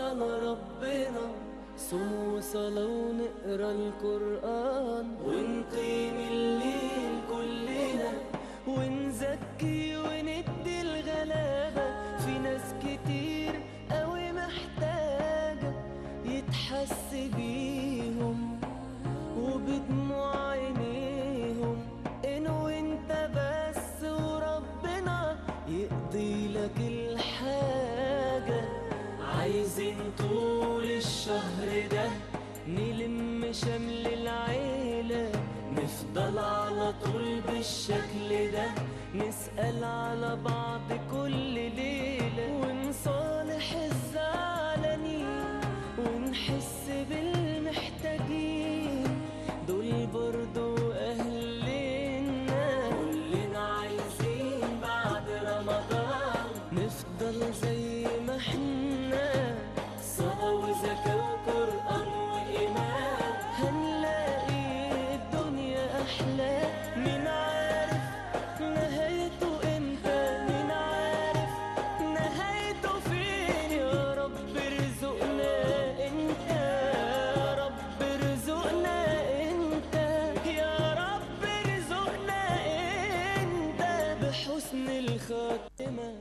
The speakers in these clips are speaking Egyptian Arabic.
على ربنا صوم وصلاة ونقرا القرآن ونقيم الليل كلنا ونزكي وندي الغلابة في ناس كتير قوي محتاجة يتحس بيهم وبدموع عينيهم إن وانت بس وربنا يقضي لك الحاجة عايزين طول الشهر ده نلم شمل العيلة نفضل على طول بالشكل ده نسأل على بعض كل ليلة ونصالح الزعلانين ونحس بالمحتاجين دول برضو أهلنا كلنا عايزين بعد رمضان نفضل زي ما احنا صلاة وزكاة وقرآن وإيمان هنلاقي الدنيا أحلى مين عارف نهايته امتى مين عارف نهايته فين يا رب ارزقنا انت يا رب ارزقنا انت يا رب ارزقنا انت بحسن الخاتمه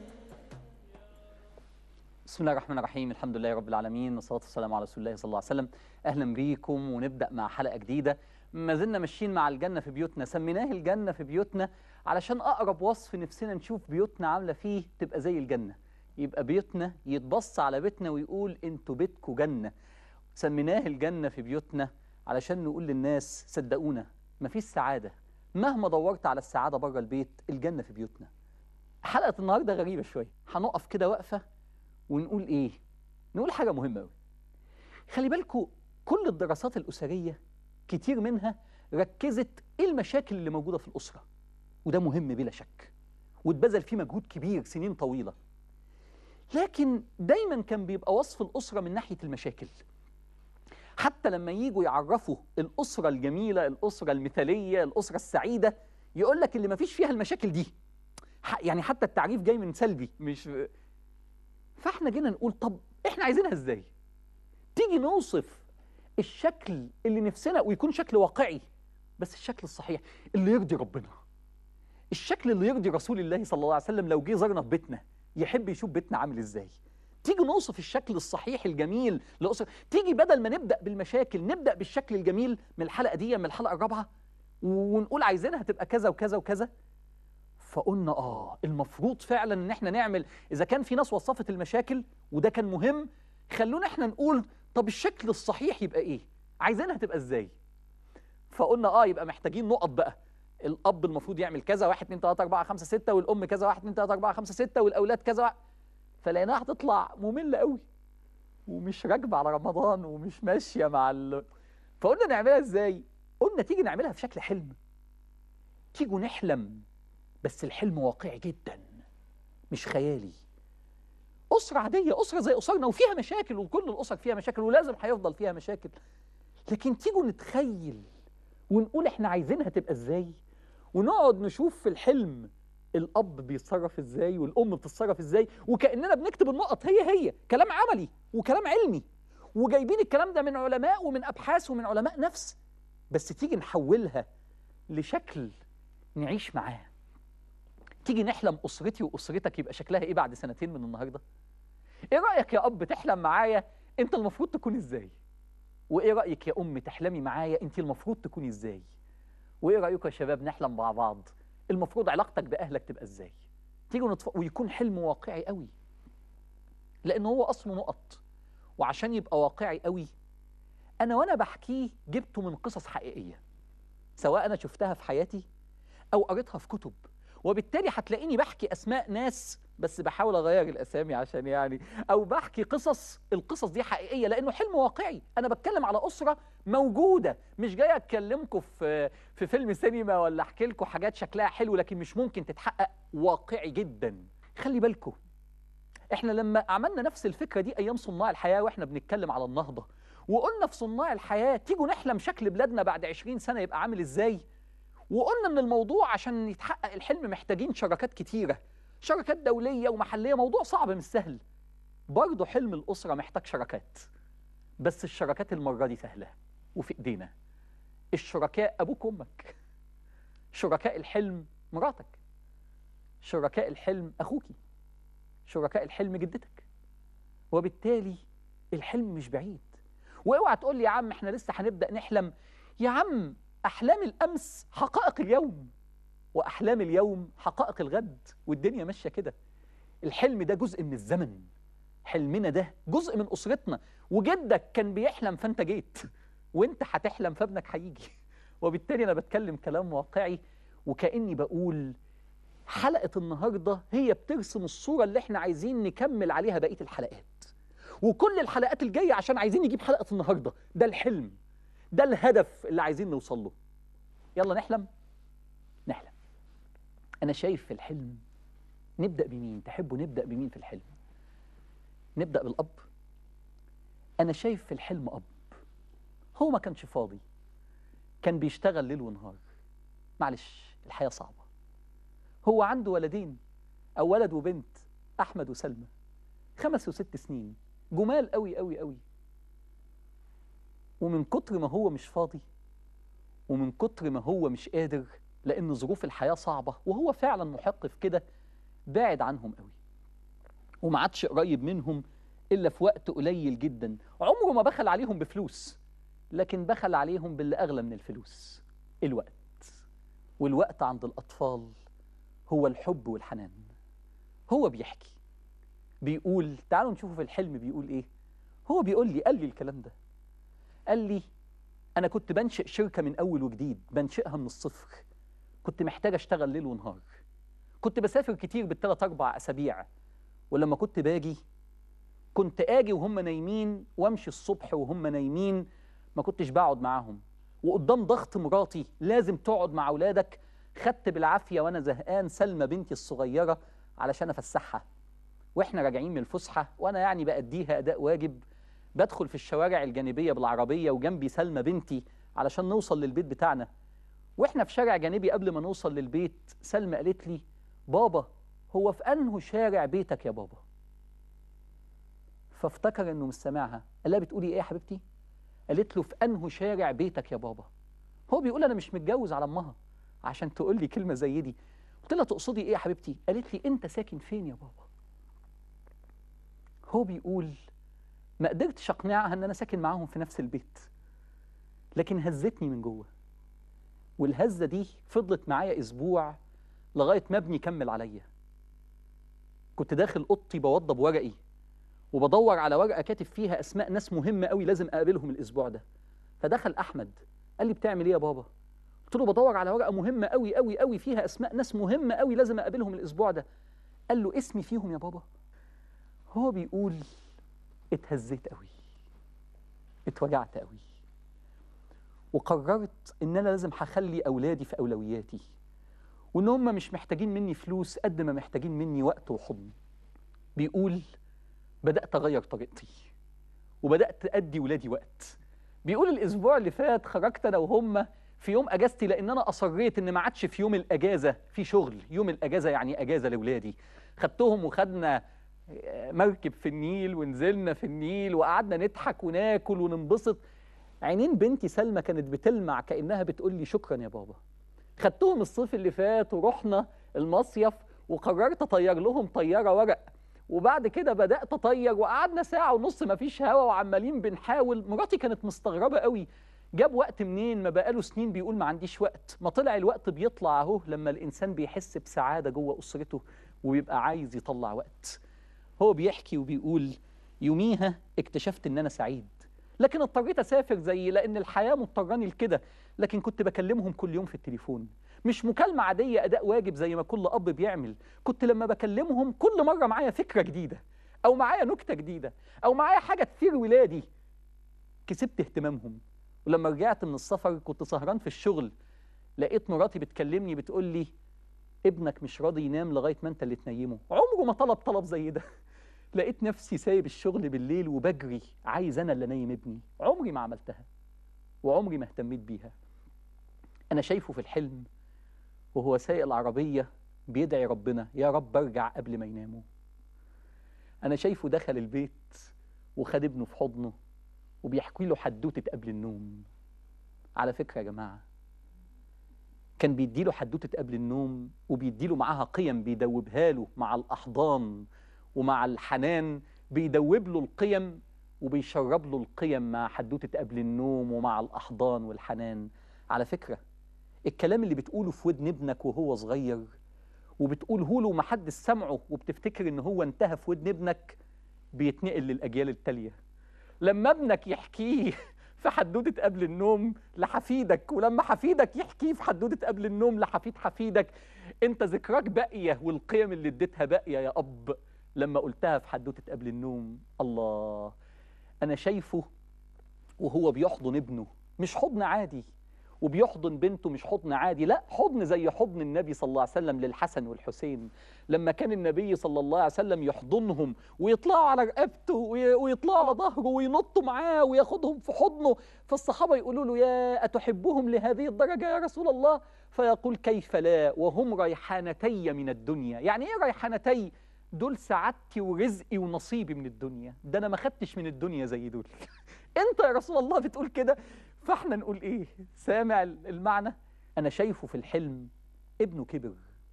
بسم الله الرحمن الرحيم الحمد لله رب العالمين والصلاة والسلام على رسول الله صلى الله عليه وسلم أهلا بيكم ونبدأ مع حلقة جديدة ما زلنا ماشيين مع الجنة في بيوتنا سميناه الجنة في بيوتنا علشان أقرب وصف نفسنا نشوف بيوتنا عاملة فيه تبقى زي الجنة يبقى بيوتنا يتبص على بيتنا ويقول انتوا بيتكوا جنة سميناه الجنة في بيوتنا علشان نقول للناس صدقونا مفيش سعادة مهما دورت على السعادة بره البيت الجنة في بيوتنا حلقة النهاردة غريبة شوية هنقف كده وقفة ونقول ايه نقول حاجه مهمه قوي خلي بالكم كل الدراسات الاسريه كتير منها ركزت ايه المشاكل اللي موجوده في الاسره وده مهم بلا شك واتبذل فيه مجهود كبير سنين طويله لكن دايما كان بيبقى وصف الاسره من ناحيه المشاكل حتى لما يجوا يعرفوا الاسره الجميله الاسره المثاليه الاسره السعيده يقول لك اللي ما فيش فيها المشاكل دي ح- يعني حتى التعريف جاي من سلبي مش فاحنا جينا نقول طب احنا عايزينها ازاي تيجي نوصف الشكل اللي نفسنا ويكون شكل واقعي بس الشكل الصحيح اللي يرضي ربنا الشكل اللي يرضي رسول الله صلى الله عليه وسلم لو جه زارنا في بيتنا يحب يشوف بيتنا عامل ازاي تيجي نوصف الشكل الصحيح الجميل لأسرة تيجي بدل ما نبدأ بالمشاكل نبدأ بالشكل الجميل من الحلقة دي من الحلقة الرابعة ونقول عايزينها تبقى كذا وكذا وكذا فقلنا اه المفروض فعلا ان احنا نعمل اذا كان في ناس وصفت المشاكل وده كان مهم خلونا احنا نقول طب الشكل الصحيح يبقى ايه عايزينها تبقى ازاي فقلنا اه يبقى محتاجين نقط بقى الاب المفروض يعمل كذا واحد اتنين تلاته اربعه خمسه سته والام كذا واحد اتنين تلاته اربعه خمسه سته والاولاد كذا واحد. فلقيناها هتطلع ممله قوي ومش راكبه على رمضان ومش ماشيه مع ال... فقلنا نعملها ازاي قلنا تيجي نعملها في شكل حلم تيجوا نحلم بس الحلم واقعي جدا مش خيالي أسرة عادية أسرة زي أسرنا وفيها مشاكل وكل الأسر فيها مشاكل ولازم هيفضل فيها مشاكل لكن تيجوا نتخيل ونقول احنا عايزينها تبقى ازاي ونقعد نشوف في الحلم الأب بيتصرف ازاي والأم بتتصرف ازاي وكأننا بنكتب النقط هي هي كلام عملي وكلام علمي وجايبين الكلام ده من علماء ومن أبحاث ومن علماء نفس بس تيجي نحولها لشكل نعيش معاه تيجي نحلم اسرتي واسرتك يبقى شكلها ايه بعد سنتين من النهارده ايه رايك يا اب تحلم معايا انت المفروض تكون ازاي وايه رايك يا ام تحلمي معايا انت المفروض تكوني ازاي وايه رايكم يا شباب نحلم مع بعض المفروض علاقتك باهلك تبقى ازاي تيجوا نتف... ويكون حلم واقعي قوي لان هو اصله نقط وعشان يبقى واقعي قوي انا وانا بحكيه جبته من قصص حقيقيه سواء انا شفتها في حياتي او قريتها في كتب وبالتالي هتلاقيني بحكي اسماء ناس بس بحاول اغير الاسامي عشان يعني او بحكي قصص القصص دي حقيقيه لانه حلم واقعي انا بتكلم على اسره موجوده مش جاي اتكلمكم في في فيلم سينما ولا احكي لكم حاجات شكلها حلو لكن مش ممكن تتحقق واقعي جدا خلي بالكم احنا لما عملنا نفس الفكره دي ايام صناع الحياه واحنا بنتكلم على النهضه وقلنا في صناع الحياه تيجوا نحلم شكل بلادنا بعد 20 سنه يبقى عامل ازاي وقلنا ان الموضوع عشان يتحقق الحلم محتاجين شراكات كتيره شراكات دوليه ومحليه موضوع صعب مش سهل برضه حلم الأسرة محتاج شراكات بس الشراكات المرة دي سهلة وفي إيدينا الشركاء أبوك وأمك شركاء الحلم مراتك شركاء الحلم أخوكي شركاء الحلم جدتك وبالتالي الحلم مش بعيد واوعى تقول لي يا عم احنا لسه هنبدأ نحلم يا عم أحلام الأمس حقائق اليوم وأحلام اليوم حقائق الغد والدنيا ماشية كده الحلم ده جزء من الزمن حلمنا ده جزء من أسرتنا وجدك كان بيحلم فأنت جيت وأنت هتحلم فابنك هيجي وبالتالي أنا بتكلم كلام واقعي وكأني بقول حلقة النهاردة هي بترسم الصورة اللي احنا عايزين نكمل عليها بقية الحلقات وكل الحلقات الجاية عشان عايزين نجيب حلقة النهاردة ده الحلم ده الهدف اللي عايزين نوصل له يلا نحلم نحلم أنا شايف في الحلم نبدأ بمين تحبوا نبدأ بمين في الحلم نبدأ بالأب أنا شايف في الحلم أب هو ما كانش فاضي كان بيشتغل ليل ونهار معلش الحياة صعبة هو عنده ولدين أو ولد وبنت أحمد وسلمى خمس وست سنين جمال قوي قوي قوي ومن كتر ما هو مش فاضي ومن كتر ما هو مش قادر لأن ظروف الحياة صعبة وهو فعلا محق في كده بعد عنهم قوي وما عادش قريب منهم إلا في وقت قليل جدا عمره ما بخل عليهم بفلوس لكن بخل عليهم باللي أغلى من الفلوس الوقت والوقت عند الأطفال هو الحب والحنان هو بيحكي بيقول تعالوا نشوفه في الحلم بيقول ايه هو بيقول لي قال لي الكلام ده قال لي انا كنت بنشئ شركه من اول وجديد بنشئها من الصفر كنت محتاج اشتغل ليل ونهار كنت بسافر كتير بالثلاث اربع اسابيع ولما كنت باجي كنت اجي وهم نايمين وامشي الصبح وهم نايمين ما كنتش بقعد معاهم وقدام ضغط مراتي لازم تقعد مع اولادك خدت بالعافيه وانا زهقان سلمى بنتي الصغيره علشان افسحها واحنا راجعين من الفسحه وانا يعني باديها اداء واجب بدخل في الشوارع الجانبيه بالعربيه وجنبي سلمى بنتي علشان نوصل للبيت بتاعنا واحنا في شارع جانبي قبل ما نوصل للبيت سلمى قالت لي بابا هو في انه شارع بيتك يا بابا فافتكر انه مش سامعها قال لها بتقولي ايه يا حبيبتي قالت له في انه شارع بيتك يا بابا هو بيقول انا مش متجوز على امها عشان تقول لي كلمه زي دي قلت لها تقصدي ايه يا حبيبتي قالت لي انت ساكن فين يا بابا هو بيقول ما قدرتش اقنعها ان انا ساكن معاهم في نفس البيت لكن هزتني من جوه والهزه دي فضلت معايا اسبوع لغايه ما ابني كمل عليا كنت داخل اوضتي بوضب ورقي وبدور على ورقه كاتب فيها اسماء ناس مهمه قوي لازم اقابلهم الاسبوع ده فدخل احمد قال لي بتعمل ايه يا بابا قلت له بدور على ورقه مهمه قوي قوي قوي فيها اسماء ناس مهمه قوي لازم اقابلهم الاسبوع ده قال له اسمي فيهم يا بابا هو بيقول اتهزيت قوي اتوجعت قوي وقررت ان انا لازم هخلي اولادي في اولوياتي وان هم مش محتاجين مني فلوس قد ما محتاجين مني وقت وحضن بيقول بدات اغير طريقتي وبدات ادي ولادي وقت بيقول الاسبوع اللي فات خرجت انا وهم في يوم اجازتي لان انا اصريت ان ما عادش في يوم الاجازه في شغل يوم الاجازه يعني اجازه لاولادي خدتهم وخدنا مركب في النيل ونزلنا في النيل وقعدنا نضحك وناكل وننبسط عينين بنتي سلمى كانت بتلمع كانها بتقول لي شكرا يا بابا خدتهم الصيف اللي فات ورحنا المصيف وقررت اطير لهم طياره ورق وبعد كده بدات اطير وقعدنا ساعه ونص مفيش هوا وعمالين بنحاول مراتي كانت مستغربه قوي جاب وقت منين ما بقاله سنين بيقول ما عنديش وقت ما طلع الوقت بيطلع اهو لما الانسان بيحس بسعاده جوه اسرته وبيبقى عايز يطلع وقت هو بيحكي وبيقول يوميها اكتشفت ان انا سعيد لكن اضطريت اسافر زي لان الحياه مضطراني لكده لكن كنت بكلمهم كل يوم في التليفون مش مكالمه عاديه اداء واجب زي ما كل اب بيعمل كنت لما بكلمهم كل مره معايا فكره جديده او معايا نكته جديده او معايا حاجه تثير ولادي كسبت اهتمامهم ولما رجعت من السفر كنت سهران في الشغل لقيت مراتي بتكلمني بتقول لي ابنك مش راضي ينام لغايه ما انت اللي تنيمه عمره ما طلب طلب زي ده لقيت نفسي سايب الشغل بالليل وبجري عايز انا اللي انيم ابني عمري ما عملتها وعمري ما اهتميت بيها انا شايفه في الحلم وهو سايق العربيه بيدعي ربنا يا رب ارجع قبل ما يناموا انا شايفه دخل البيت وخد ابنه في حضنه وبيحكي له حدوته قبل النوم على فكره يا جماعه كان بيديله حدوته قبل النوم وبيديله معاها قيم بيدوبها له مع الاحضان ومع الحنان بيدوب له القيم وبيشرب له القيم مع حدوته قبل النوم ومع الاحضان والحنان على فكره الكلام اللي بتقوله في ودن ابنك وهو صغير وبتقوله له ومحدش سمعه وبتفتكر ان هو انتهى في ودن ابنك بيتنقل للاجيال التاليه لما ابنك يحكيه في حدوته قبل النوم لحفيدك ولما حفيدك يحكيه في حدوته قبل النوم لحفيد حفيدك انت ذكراك باقيه والقيم اللي اديتها باقيه يا اب لما قلتها في حدوته قبل النوم الله انا شايفه وهو بيحضن ابنه مش حضن عادي وبيحضن بنته مش حضن عادي لا حضن زي حضن النبي صلى الله عليه وسلم للحسن والحسين لما كان النبي صلى الله عليه وسلم يحضنهم ويطلعوا على رقبته وي- ويطلعوا على ظهره وينطوا معاه وياخدهم في حضنه فالصحابة يقولوا له يا أتحبهم لهذه الدرجة يا رسول الله فيقول كيف لا وهم ريحانتي من الدنيا يعني ايه ريحانتي دول سعادتي ورزقي ونصيبي من الدنيا ده انا ما خدتش من الدنيا زي دول انت يا رسول الله بتقول كده فاحنا نقول ايه سامع المعنى انا شايفه في الحلم ابنه كبر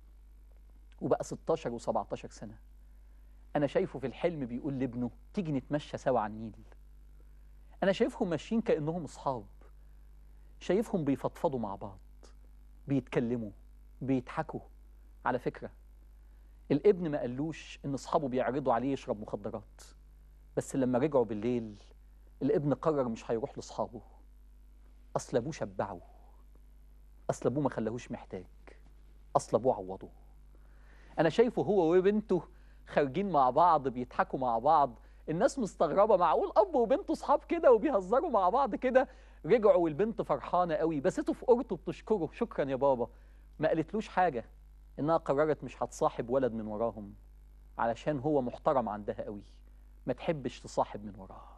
وبقى 16 و17 سنه انا شايفه في الحلم بيقول لابنه تيجي نتمشى سوا على النيل انا شايفهم ماشيين كانهم اصحاب شايفهم بيفضفضوا مع بعض بيتكلموا بيضحكوا على فكره الابن ما قالوش ان اصحابه بيعرضوا عليه يشرب مخدرات بس لما رجعوا بالليل الابن قرر مش هيروح لاصحابه اصل ابوه شبعه اصل ابوه ما خلاهوش محتاج اصل ابوه عوضه انا شايفه هو وبنته خارجين مع بعض بيضحكوا مع بعض الناس مستغربه معقول اب وبنته اصحاب كده وبيهزروا مع بعض كده رجعوا والبنت فرحانه قوي بسته في قرطه بتشكره شكرا يا بابا ما قالتلوش حاجه انها قررت مش هتصاحب ولد من وراهم علشان هو محترم عندها قوي ما تحبش تصاحب من وراه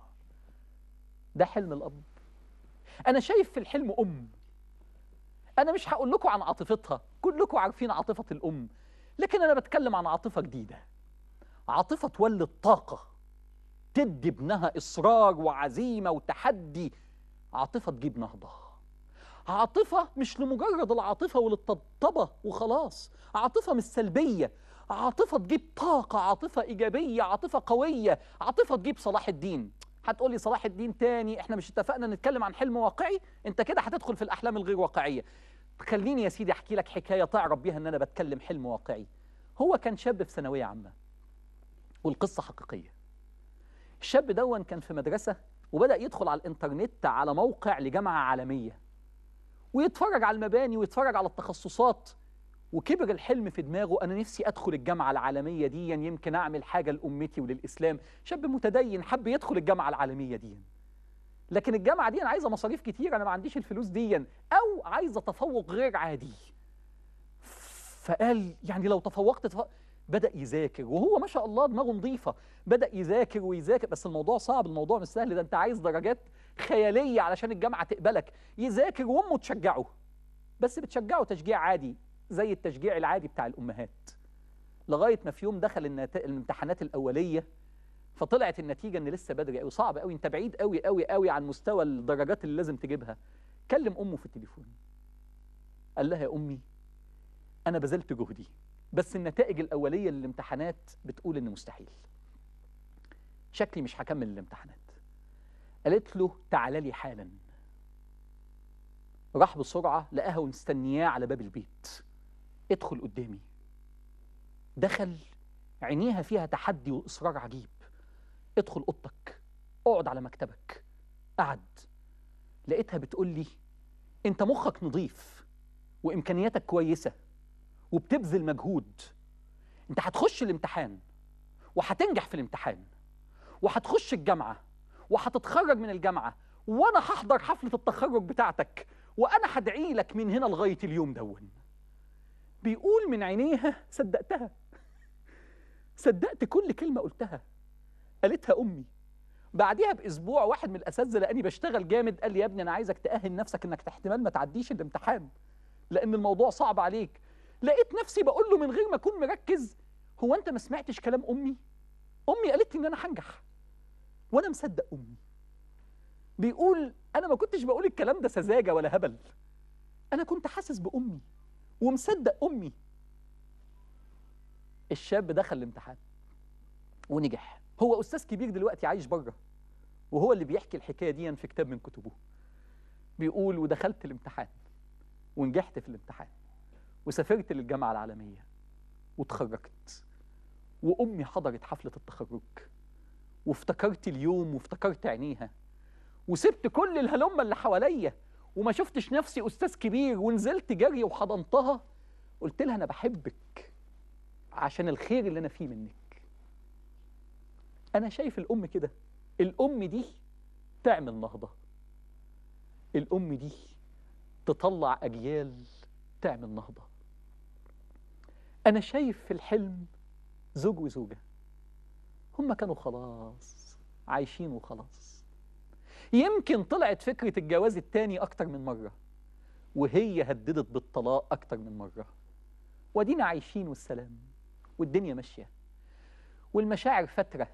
ده حلم الاب انا شايف في الحلم ام انا مش هقول لكم عن عاطفتها كلكم عارفين عاطفه الام لكن انا بتكلم عن عاطفه جديده عاطفه تولد طاقه تدي ابنها اصرار وعزيمه وتحدي عاطفه تجيب نهضه عاطفه مش لمجرد العاطفه وللطبطبه وخلاص عاطفه مش سلبيه عاطفه تجيب طاقه عاطفه ايجابيه عاطفه قويه عاطفه تجيب صلاح الدين هتقولي صلاح الدين تاني احنا مش اتفقنا نتكلم عن حلم واقعي انت كده هتدخل في الاحلام الغير واقعيه خليني يا سيدي احكي لك حكايه تعرف بيها ان انا بتكلم حلم واقعي هو كان شاب في ثانويه عامه والقصه حقيقيه الشاب دون كان في مدرسه وبدا يدخل على الانترنت على موقع لجامعه عالميه ويتفرج على المباني ويتفرج على التخصصات وكبر الحلم في دماغه انا نفسي ادخل الجامعه العالميه دي يمكن اعمل حاجه لامتي وللاسلام شاب متدين حب يدخل الجامعه العالميه دي لكن الجامعه دي انا عايزه مصاريف كتير انا ما عنديش الفلوس دي او عايزه تفوق غير عادي فقال يعني لو تفوقت تفوق بدا يذاكر وهو ما شاء الله دماغه نظيفه بدا يذاكر ويذاكر بس الموضوع صعب الموضوع مش سهل ده انت عايز درجات خياليه علشان الجامعه تقبلك يذاكر وامه تشجعه بس بتشجعه تشجيع عادي زي التشجيع العادي بتاع الامهات لغايه ما في يوم دخل النت... الامتحانات الاوليه فطلعت النتيجه ان لسه بدري قوي صعب قوي انت بعيد قوي قوي قوي عن مستوى الدرجات اللي لازم تجيبها كلم امه في التليفون قال لها يا امي انا بذلت جهدي بس النتائج الاوليه للامتحانات بتقول ان مستحيل شكلي مش هكمل الامتحانات قالت له تعالى لي حالا راح بسرعه لقاها ومستنياه على باب البيت ادخل قدامي دخل عينيها فيها تحدي واصرار عجيب ادخل اوضتك اقعد على مكتبك قعد لقيتها بتقول لي انت مخك نظيف وامكانياتك كويسه وبتبذل مجهود انت هتخش الامتحان وهتنجح في الامتحان وهتخش الجامعه وهتتخرج من الجامعه وانا هحضر حفله التخرج بتاعتك وانا هدعي لك من هنا لغايه اليوم دون بيقول من عينيها صدقتها صدقت كل كلمه قلتها قالتها امي بعديها باسبوع واحد من الاساتذه لاني بشتغل جامد قال لي يا ابني انا عايزك تاهل نفسك انك احتمال ما تعديش الامتحان لان الموضوع صعب عليك لقيت نفسي بقول له من غير ما اكون مركز هو انت ما سمعتش كلام امي امي قالت لي ان انا هنجح وانا مصدق امي بيقول انا ما كنتش بقول الكلام ده سذاجه ولا هبل انا كنت حاسس بامي ومصدق امي الشاب دخل الامتحان ونجح هو استاذ كبير دلوقتي عايش بره وهو اللي بيحكي الحكايه دي في كتاب من كتبه بيقول ودخلت الامتحان ونجحت في الامتحان وسافرت للجامعه العالميه وتخرجت وامي حضرت حفله التخرج وافتكرت اليوم وافتكرت عينيها وسبت كل الهلمه اللي حواليا وما شفتش نفسي استاذ كبير ونزلت جري وحضنتها قلت لها انا بحبك عشان الخير اللي انا فيه منك انا شايف الام كده الام دي تعمل نهضه الام دي تطلع اجيال تعمل نهضه انا شايف في الحلم زوج وزوجه هم كانوا خلاص عايشين وخلاص يمكن طلعت فكره الجواز التاني اكتر من مره وهي هددت بالطلاق اكتر من مره ودينا عايشين والسلام والدنيا ماشيه والمشاعر فتره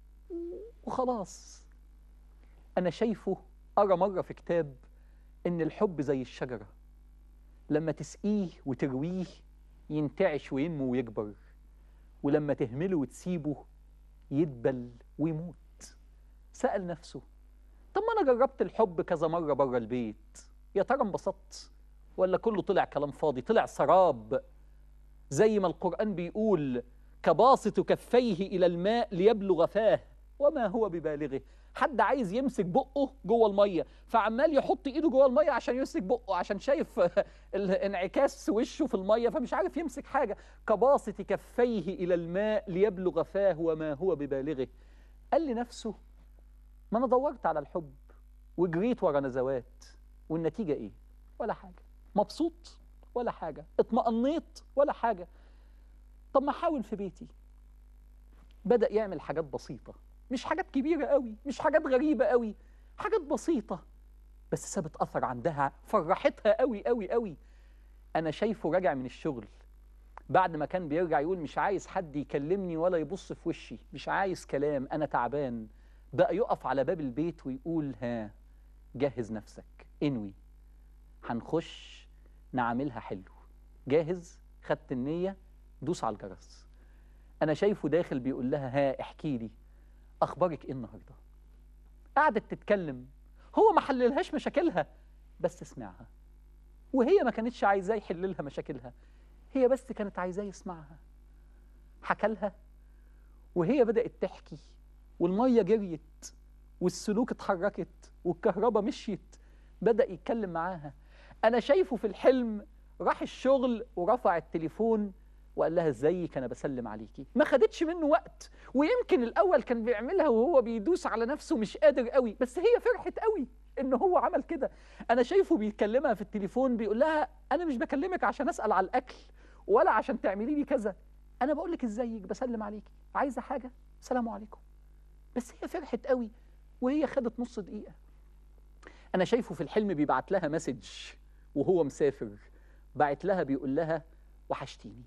وخلاص انا شايفه ارى مره في كتاب ان الحب زي الشجره لما تسقيه وترويه ينتعش وينمو ويكبر ولما تهمله وتسيبه يدبل ويموت سأل نفسه طب ما أنا جربت الحب كذا مرة بره البيت يا ترى انبسطت ولا كله طلع كلام فاضي طلع سراب زي ما القرآن بيقول كباسط كفيه إلى الماء ليبلغ فاه وما هو ببالغه حد عايز يمسك بقه جوه الميه فعمال يحط ايده جوه الميه عشان يمسك بقه عشان شايف انعكاس وشه في الميه فمش عارف يمسك حاجه كباسط كفيه الى الماء ليبلغ فاه وما هو ببالغه قال لنفسه ما انا دورت على الحب وجريت ورا نزوات والنتيجه ايه ولا حاجه مبسوط ولا حاجه اطمأنيت ولا حاجه طب ما احاول في بيتي بدأ يعمل حاجات بسيطه مش حاجات كبيرة قوي مش حاجات غريبة قوي حاجات بسيطة بس سابت أثر عندها فرحتها قوي قوي قوي أنا شايفه راجع من الشغل بعد ما كان بيرجع يقول مش عايز حد يكلمني ولا يبص في وشي مش عايز كلام أنا تعبان بقى يقف على باب البيت ويقول ها جهز نفسك انوي هنخش نعملها حلو جاهز خدت النية دوس على الجرس أنا شايفه داخل بيقول لها ها احكي لي اخبارك ايه النهارده قعدت تتكلم هو ما حللهاش مشاكلها بس سمعها وهي ما كانتش عايزاه يحل لها مشاكلها هي بس كانت عايزاه يسمعها حكى لها وهي بدأت تحكي والمية جريت والسلوك اتحركت والكهرباء مشيت بدأ يتكلم معاها أنا شايفه في الحلم راح الشغل ورفع التليفون وقال لها ازيك انا بسلم عليكي ما خدتش منه وقت ويمكن الاول كان بيعملها وهو بيدوس على نفسه مش قادر قوي بس هي فرحت قوي ان هو عمل كده انا شايفه بيكلمها في التليفون بيقول لها انا مش بكلمك عشان اسال على الاكل ولا عشان تعملي لي كذا انا بقول لك ازيك بسلم عليكي عايزه حاجه سلام عليكم بس هي فرحت قوي وهي خدت نص دقيقه انا شايفه في الحلم بيبعت لها مسج وهو مسافر بعت لها بيقول لها وحشتيني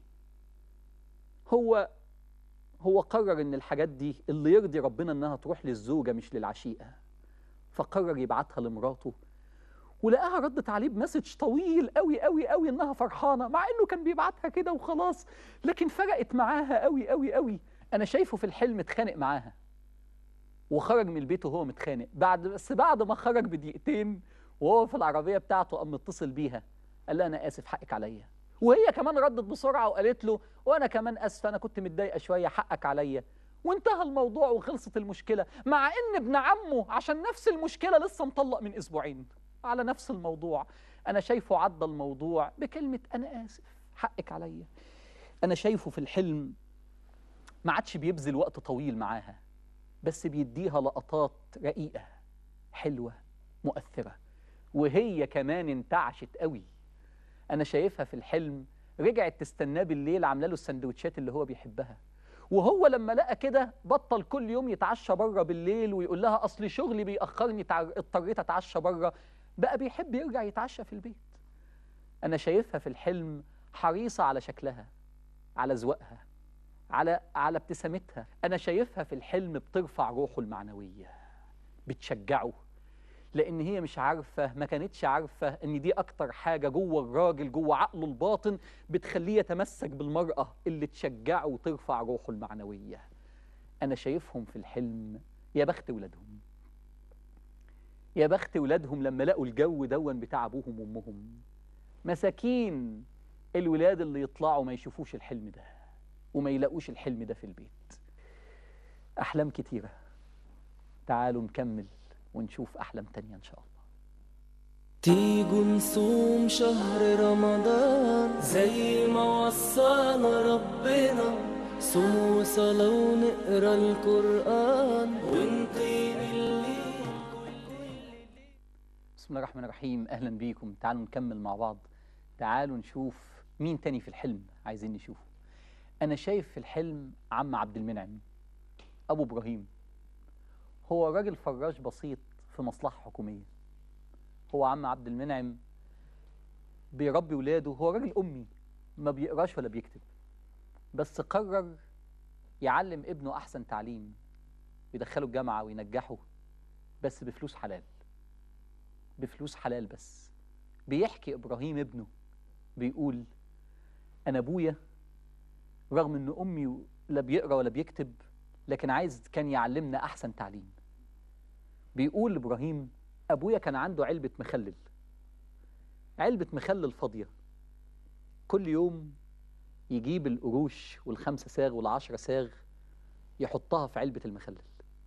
هو هو قرر ان الحاجات دي اللي يرضي ربنا انها تروح للزوجه مش للعشيقه فقرر يبعتها لمراته ولقاها ردت عليه بمسج طويل قوي قوي قوي انها فرحانه مع انه كان بيبعتها كده وخلاص لكن فرقت معاها قوي قوي قوي انا شايفه في الحلم اتخانق معاها وخرج من البيت وهو متخانق بعد بس بعد ما خرج بدقيقتين وهو في العربيه بتاعته قام متصل بيها قال لها انا اسف حقك عليا وهي كمان ردت بسرعه وقالت له وانا كمان اسفه انا كنت متضايقه شويه حقك عليا وانتهى الموضوع وخلصت المشكله مع ان ابن عمه عشان نفس المشكله لسه مطلق من اسبوعين على نفس الموضوع انا شايفه عدى الموضوع بكلمه انا اسف حقك عليا انا شايفه في الحلم ما عادش بيبذل وقت طويل معاها بس بيديها لقطات رقيقه حلوه مؤثره وهي كمان انتعشت قوي انا شايفها في الحلم رجعت تستناه بالليل عامله له السندوتشات اللي هو بيحبها وهو لما لقى كده بطل كل يوم يتعشى بره بالليل ويقول لها اصل شغلي بيأخرني تع- اضطريت اتعشى بره بقى بيحب يرجع يتعشى في البيت انا شايفها في الحلم حريصه على شكلها على ذوقها على على ابتسامتها انا شايفها في الحلم بترفع روحه المعنويه بتشجعه لان هي مش عارفه ما كانتش عارفه ان دي اكتر حاجه جوه الراجل جوه عقله الباطن بتخليه يتمسك بالمراه اللي تشجعه وترفع روحه المعنويه انا شايفهم في الحلم يا بخت ولادهم يا بخت ولادهم لما لقوا الجو دون بتاع ابوهم وامهم مساكين الولاد اللي يطلعوا ما يشوفوش الحلم ده وما يلاقوش الحلم ده في البيت احلام كتيره تعالوا نكمل ونشوف احلام تانية ان شاء الله تيجوا نصوم شهر رمضان زي ما وصانا ربنا صوم وصلاة ونقرا القرآن ونقيم الليل بسم الله الرحمن الرحيم اهلا بيكم تعالوا نكمل مع بعض تعالوا نشوف مين تاني في الحلم عايزين نشوفه انا شايف في الحلم عم عبد المنعم ابو ابراهيم هو راجل فراش بسيط في مصلحه حكوميه هو عم عبد المنعم بيربي ولاده هو راجل امي ما بيقراش ولا بيكتب بس قرر يعلم ابنه احسن تعليم يدخله الجامعه وينجحه بس بفلوس حلال بفلوس حلال بس بيحكي ابراهيم ابنه بيقول انا ابويا رغم ان امي لا بيقرا ولا بيكتب لكن عايز كان يعلمنا احسن تعليم بيقول ابراهيم ابويا كان عنده علبه مخلل علبه مخلل فاضيه كل يوم يجيب القروش والخمسه ساغ والعشرة ساغ يحطها في علبه المخلل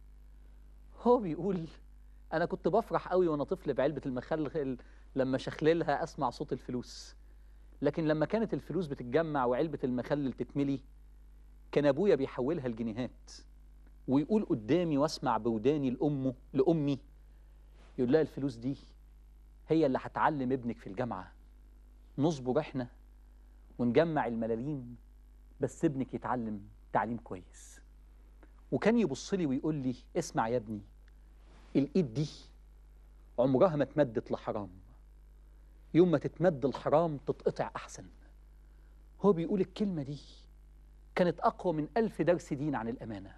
هو بيقول انا كنت بفرح قوي وانا طفل بعلبه المخلل لما شخللها اسمع صوت الفلوس لكن لما كانت الفلوس بتتجمع وعلبه المخلل تتملي كان ابويا بيحولها لجنيهات ويقول قدامي واسمع بوداني لامه لامي يقول لها الفلوس دي هي اللي هتعلم ابنك في الجامعه نصبر احنا ونجمع الملاليم بس ابنك يتعلم تعليم كويس وكان يبص لي ويقول لي اسمع يا ابني الايد دي عمرها ما اتمدت لحرام يوم ما تتمد الحرام تتقطع احسن هو بيقول الكلمه دي كانت اقوى من الف درس دين عن الامانه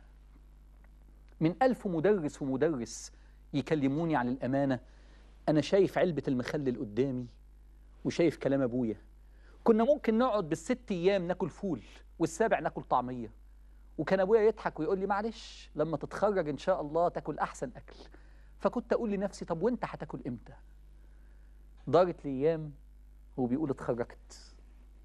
من ألف مدرس ومدرس يكلموني عن الأمانة أنا شايف علبة المخلل قدامي وشايف كلام أبويا كنا ممكن نقعد بالست أيام ناكل فول والسابع ناكل طعمية وكان أبويا يضحك ويقول لي معلش لما تتخرج إن شاء الله تاكل أحسن أكل فكنت أقول لنفسي طب وأنت هتاكل إمتى دارت لي أيام هو بيقول اتخرجت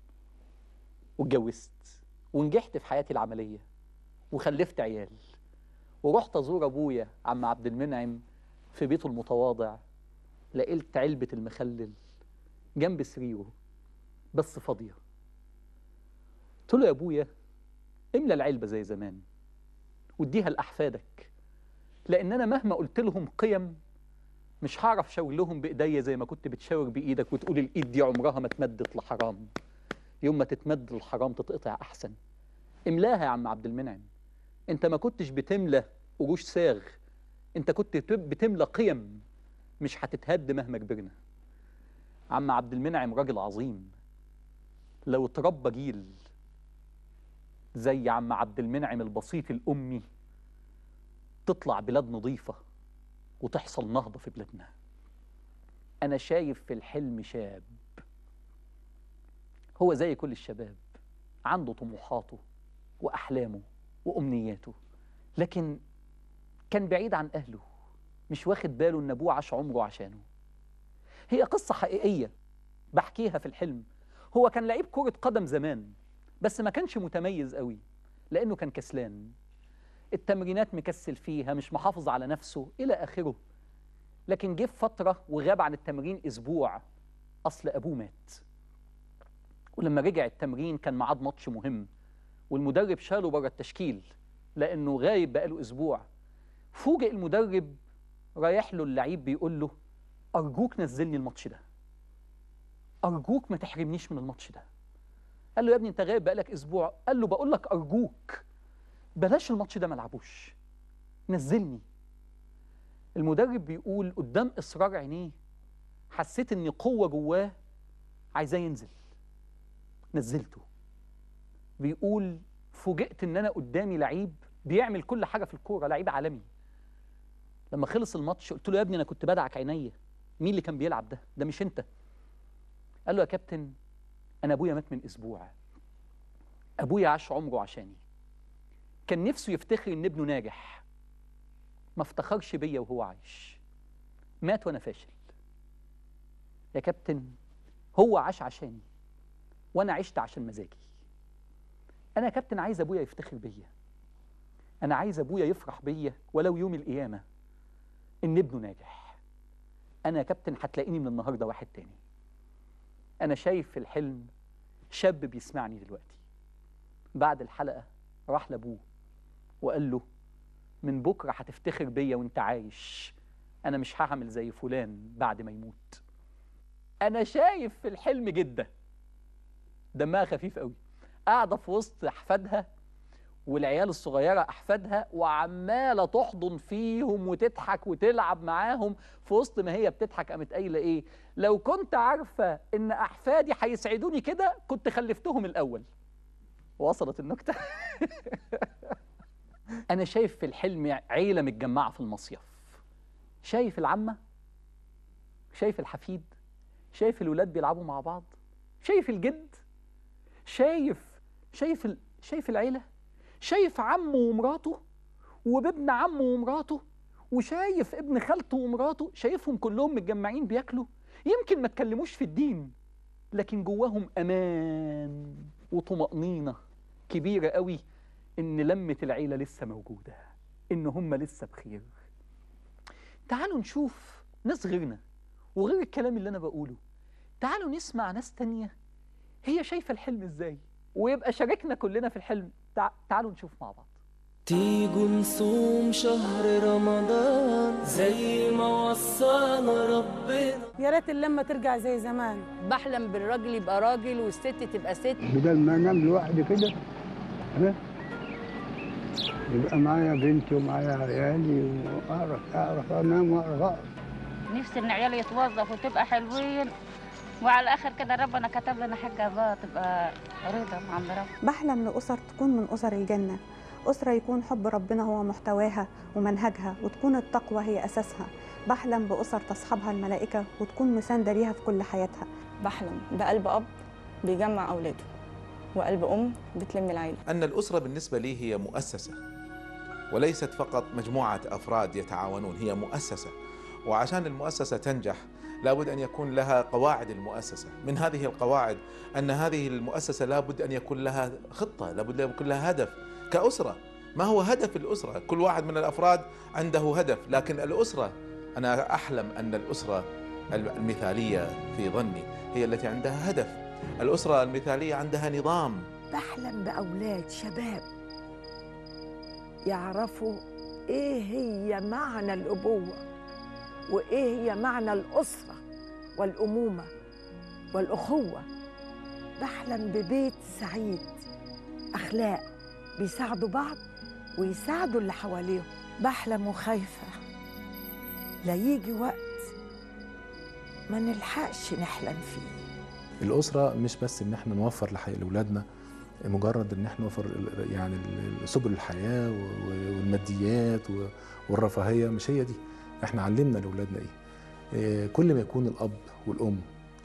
واتجوزت ونجحت في حياتي العملية وخلفت عيال ورحت ازور ابويا عم عبد المنعم في بيته المتواضع لقيت علبة المخلل جنب سريره بس فاضية قلت له يا ابويا املى العلبة زي زمان واديها لأحفادك لأن أنا مهما قلت لهم قيم مش هعرف شاور لهم بإيديا زي ما كنت بتشاور بإيدك وتقول الإيد دي عمرها ما اتمدت لحرام يوم ما تتمد للحرام تتقطع أحسن املاها يا عم عبد المنعم انت ما كنتش بتملى قروش ساغ انت كنت بتملى قيم مش هتتهد مهما كبرنا عم عبد المنعم راجل عظيم لو اتربى جيل زي عم عبد المنعم البسيط الأمي تطلع بلاد نظيفة وتحصل نهضة في بلادنا أنا شايف في الحلم شاب هو زي كل الشباب عنده طموحاته وأحلامه وأمنياته لكن كان بعيد عن أهله مش واخد باله إن أبوه عاش عمره عشانه هي قصة حقيقية بحكيها في الحلم هو كان لعيب كرة قدم زمان بس ما كانش متميز قوي لأنه كان كسلان التمرينات مكسل فيها مش محافظ على نفسه إلى آخره لكن جه في فترة وغاب عن التمرين أسبوع أصل أبوه مات ولما رجع التمرين كان ميعاد ماتش مهم والمدرب شاله بره التشكيل لانه غايب بقاله اسبوع فوجئ المدرب رايح له اللعيب بيقول له ارجوك نزلني الماتش ده ارجوك ما تحرمنيش من الماتش ده قال له يا ابني انت غايب بقالك اسبوع قال له بقول لك ارجوك بلاش الماتش ده ما العبوش نزلني المدرب بيقول قدام اصرار عينيه حسيت ان قوه جواه عايزاه ينزل نزلته بيقول فوجئت ان انا قدامي لعيب بيعمل كل حاجه في الكوره لعيب عالمي لما خلص الماتش قلت له يا ابني انا كنت بدعك عينيا مين اللي كان بيلعب ده ده مش انت قال له يا كابتن انا ابويا مات من اسبوع ابويا عاش عمره عشاني كان نفسه يفتخر ان ابنه ناجح ما افتخرش بيا وهو عايش مات وانا فاشل يا كابتن هو عاش عشاني وانا عشت عشان مزاجي انا يا كابتن عايز ابويا يفتخر بيا انا عايز ابويا يفرح بيا ولو يوم القيامه ان ابنه ناجح انا يا كابتن هتلاقيني من النهارده واحد تاني انا شايف في الحلم شاب بيسمعني دلوقتي بعد الحلقه راح لابوه وقال له من بكره هتفتخر بيا وانت عايش انا مش هعمل زي فلان بعد ما يموت انا شايف في الحلم جده دمها خفيف قوي قاعده في وسط احفادها والعيال الصغيره احفادها وعماله تحضن فيهم وتضحك وتلعب معاهم في وسط ما هي بتضحك قامت قايله ايه لو كنت عارفه ان احفادي هيسعدوني كده كنت خلفتهم الاول وصلت النكته انا شايف في الحلم عيله متجمعه في المصيف شايف العمه شايف الحفيد شايف الولاد بيلعبوا مع بعض شايف الجد شايف شايف ال... شايف العيله شايف عمه ومراته وبابن عمه ومراته وشايف ابن خالته ومراته شايفهم كلهم متجمعين بياكلوا يمكن ما تكلموش في الدين لكن جواهم امان وطمأنينة كبيرة قوي ان لمة العيلة لسه موجودة ان هم لسه بخير تعالوا نشوف ناس غيرنا وغير الكلام اللي انا بقوله تعالوا نسمع ناس تانية هي شايفة الحلم ازاي ويبقى شاركنا كلنا في الحلم تع... تعالوا نشوف مع بعض تيجوا نصوم شهر رمضان زي ما وصانا ربنا يا ريت اللمه ترجع زي زمان بحلم بالراجل يبقى راجل والست تبقى ست بدل ما انام لوحدي كده ها يبقى معايا بنتي ومعايا عيالي واعرف اعرف انام واعرف اقرا نفسي ان عيالي يتوظفوا وتبقى حلوين وعلى الاخر كده ربنا كتب لنا حاجه بقى تبقى رضا مع عند رب بحلم لأسر تكون من أسر الجنة أسرة يكون حب ربنا هو محتواها ومنهجها وتكون التقوى هي أساسها بحلم بأسر تصحبها الملائكة وتكون مساندة ليها في كل حياتها بحلم بقلب أب بيجمع أولاده وقلب أم بتلم العيلة أن الأسرة بالنسبة لي هي مؤسسة وليست فقط مجموعة أفراد يتعاونون هي مؤسسة وعشان المؤسسة تنجح لابد أن يكون لها قواعد المؤسسة من هذه القواعد أن هذه المؤسسة لابد أن يكون لها خطة لابد أن يكون لها هدف كأسرة ما هو هدف الأسرة كل واحد من الأفراد عنده هدف لكن الأسرة أنا أحلم أن الأسرة المثالية في ظني هي التي عندها هدف الأسرة المثالية عندها نظام بحلم بأولاد شباب يعرفوا إيه هي معنى الأبوة وإيه هي معنى الأسرة والأمومة والأخوة بحلم ببيت سعيد أخلاق بيساعدوا بعض ويساعدوا اللي حواليهم بحلم وخايفة لا يجي وقت ما نلحقش نحلم فيه الأسرة مش بس إن إحنا نوفر لحي- لأولادنا مجرد إن إحنا نوفر ال- يعني ال- سبل الحياة و- والماديات و- والرفاهية مش هي دي إحنا علمنا لأولادنا إيه آه، كل ما يكون الأب والأم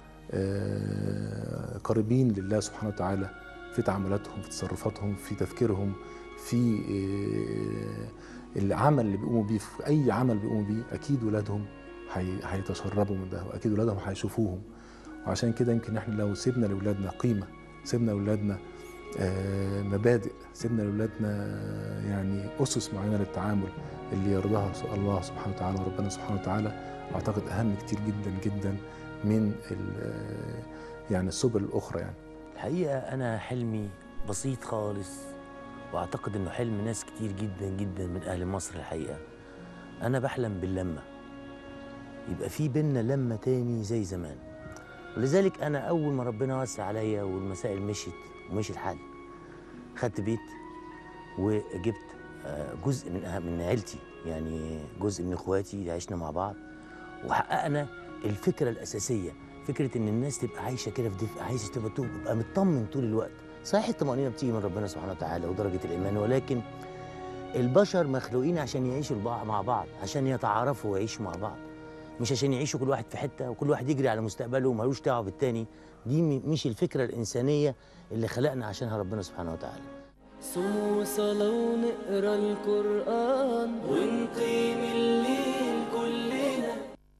آه، قريبين لله سبحانه وتعالى في تعاملاتهم في تصرفاتهم في تفكيرهم في آه، العمل اللي بيقوموا بيه في أي عمل بيقوموا بيه أكيد ولادهم هي- هيتشربوا من ده وأكيد ولادهم هيشوفوهم وعشان كده يمكن احنا لو سيبنا لاولادنا قيمه سيبنا لاولادنا آه، مبادئ سيبنا لاولادنا آه، يعني اسس معينه للتعامل اللي يرضاها الله سبحانه وتعالى وربنا سبحانه وتعالى اعتقد اهم كتير جدا جدا من ال- آه، يعني السبل الاخرى يعني الحقيقة أنا حلمي بسيط خالص وأعتقد إنه حلم ناس كتير جدا جدا من أهل مصر الحقيقة أنا بحلم باللمة يبقى في بينا لمة تاني زي زمان ولذلك أنا أول ما ربنا وسع عليا والمسائل مشيت ومشي الحال خدت بيت وجبت آه، جزء من أه- من عيلتي يعني جزء من إخواتي عشنا مع بعض وحققنا الفكرة الأساسية فكرة إن الناس تبقى عايشة كده في دفء عايشة تبقى تبقى مطمن طول الوقت صحيح الطمأنينة بتيجي من ربنا سبحانه وتعالى ودرجة الإيمان ولكن البشر مخلوقين عشان يعيشوا البع- مع بعض عشان يتعارفوا ويعيشوا مع بعض مش عشان يعيشوا كل واحد في حتة وكل واحد يجري على مستقبله ومالوش دعوة بالتاني دي م- مش الفكرة الإنسانية اللي خلقنا عشانها ربنا سبحانه وتعالى صوم وصلاة ونقرا القرآن ونقيم الليل كلنا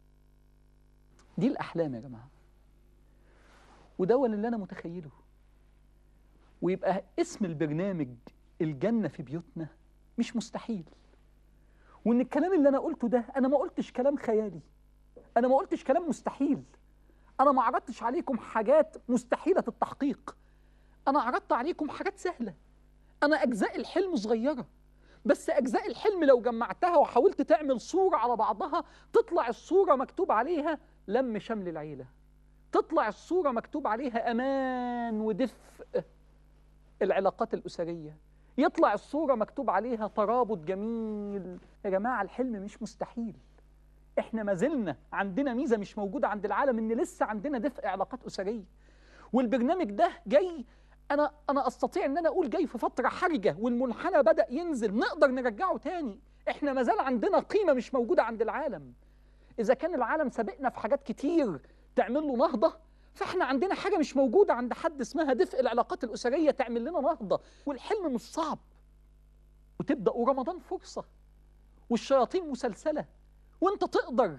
دي الأحلام يا جماعة وده اللي أنا متخيله ويبقى اسم البرنامج الجنة في بيوتنا مش مستحيل وإن الكلام اللي أنا قلته ده أنا ما قلتش كلام خيالي أنا ما قلتش كلام مستحيل أنا ما عرضتش عليكم حاجات مستحيلة التحقيق أنا عرضت عليكم حاجات سهلة أنا أجزاء الحلم صغيرة بس أجزاء الحلم لو جمعتها وحاولت تعمل صورة على بعضها تطلع الصورة مكتوب عليها لم شمل العيلة تطلع الصورة مكتوب عليها أمان ودفء العلاقات الأسرية يطلع الصورة مكتوب عليها ترابط جميل يا جماعة الحلم مش مستحيل احنا ما زلنا عندنا ميزة مش موجودة عند العالم ان لسه عندنا دفء علاقات أسرية والبرنامج ده جاي انا انا استطيع ان انا اقول جاي في فتره حرجه والمنحنى بدا ينزل نقدر نرجعه تاني احنا ما زال عندنا قيمه مش موجوده عند العالم اذا كان العالم سابقنا في حاجات كتير تعمل له نهضه فاحنا عندنا حاجه مش موجوده عند حد اسمها دفء العلاقات الاسريه تعمل لنا نهضه والحلم مش صعب وتبدا ورمضان فرصه والشياطين مسلسله وانت تقدر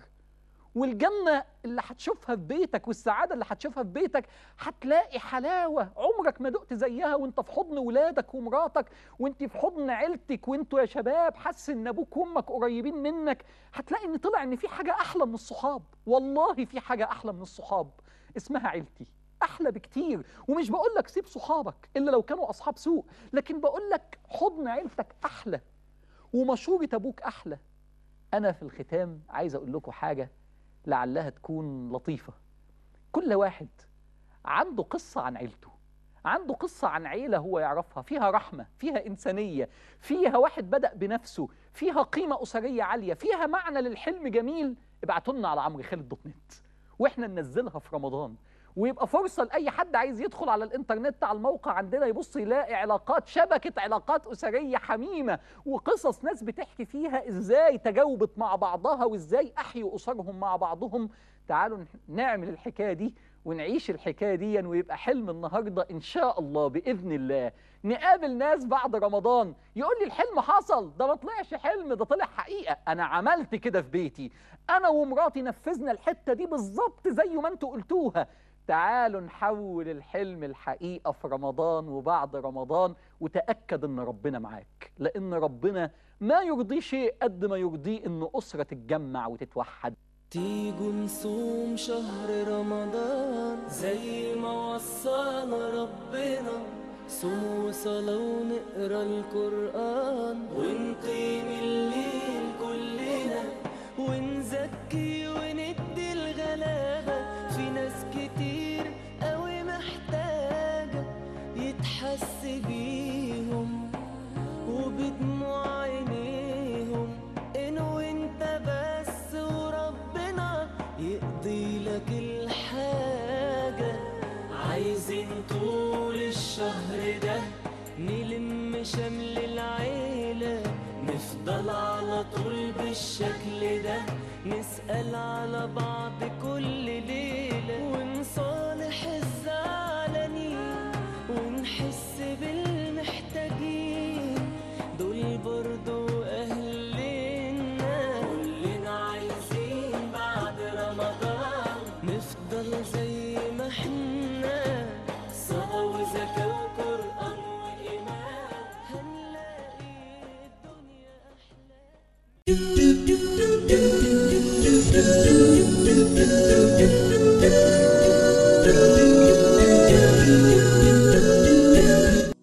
والجنة اللي هتشوفها في بيتك والسعادة اللي هتشوفها في بيتك هتلاقي حلاوة عمرك ما دقت زيها وانت في حضن ولادك ومراتك وانت في حضن عيلتك وانتوا يا شباب حاسس ان ابوك وامك قريبين منك هتلاقي ان طلع ان في حاجة احلى من الصحاب والله في حاجة احلى من الصحاب اسمها عيلتي احلى بكتير ومش بقول لك سيب صحابك الا لو كانوا اصحاب سوء لكن بقول لك حضن عيلتك احلى ومشورة ابوك احلى انا في الختام عايز اقول لكم حاجه لعلها تكون لطيفة كل واحد عنده قصة عن عيلته عنده قصة عن عيلة هو يعرفها فيها رحمة فيها إنسانية فيها واحد بدأ بنفسه فيها قيمة أسرية عالية فيها معنى للحلم جميل ابعتوا لنا على عمرو خالد دوت نت واحنا ننزلها في رمضان ويبقى فرصة لأي حد عايز يدخل على الإنترنت على الموقع عندنا يبص يلاقي علاقات شبكة علاقات أسرية حميمة وقصص ناس بتحكي فيها إزاي تجاوبت مع بعضها وإزاي أحيوا أسرهم مع بعضهم تعالوا نعمل الحكاية دي ونعيش الحكاية دي ويبقى حلم النهاردة إن شاء الله بإذن الله نقابل ناس بعد رمضان يقول لي الحلم حصل ده ما طلعش حلم ده طلع حقيقة أنا عملت كده في بيتي أنا ومراتي نفذنا الحتة دي بالظبط زي ما أنتوا قلتوها تعالوا نحول الحلم الحقيقة في رمضان وبعد رمضان وتأكد إن ربنا معاك لأن ربنا ما يرضيه شيء قد ما يرضيه إن أسرة تتجمع وتتوحد تيجوا نصوم شهر رمضان زي ما وصانا ربنا صوم وصلاة ونقرا القرآن ونقيم الليل كلنا ونزكي وندي الغلابة في ناس كتير قوي محتاجة يتحس بيهم وبدموع عينيهم إن وانت بس وربنا يقضي لك الحاجة عايزين طول الشهر ده نلم شمل العيلة نفضل على طول بالشكل ده نسأل على بعض كل ليلة ونصالح الزعلانين ونحس بالمحتاجين دول برضو أهلنا كلنا عايزين بعد رمضان نفضل زي ما احنا صلاة وزكاة وكل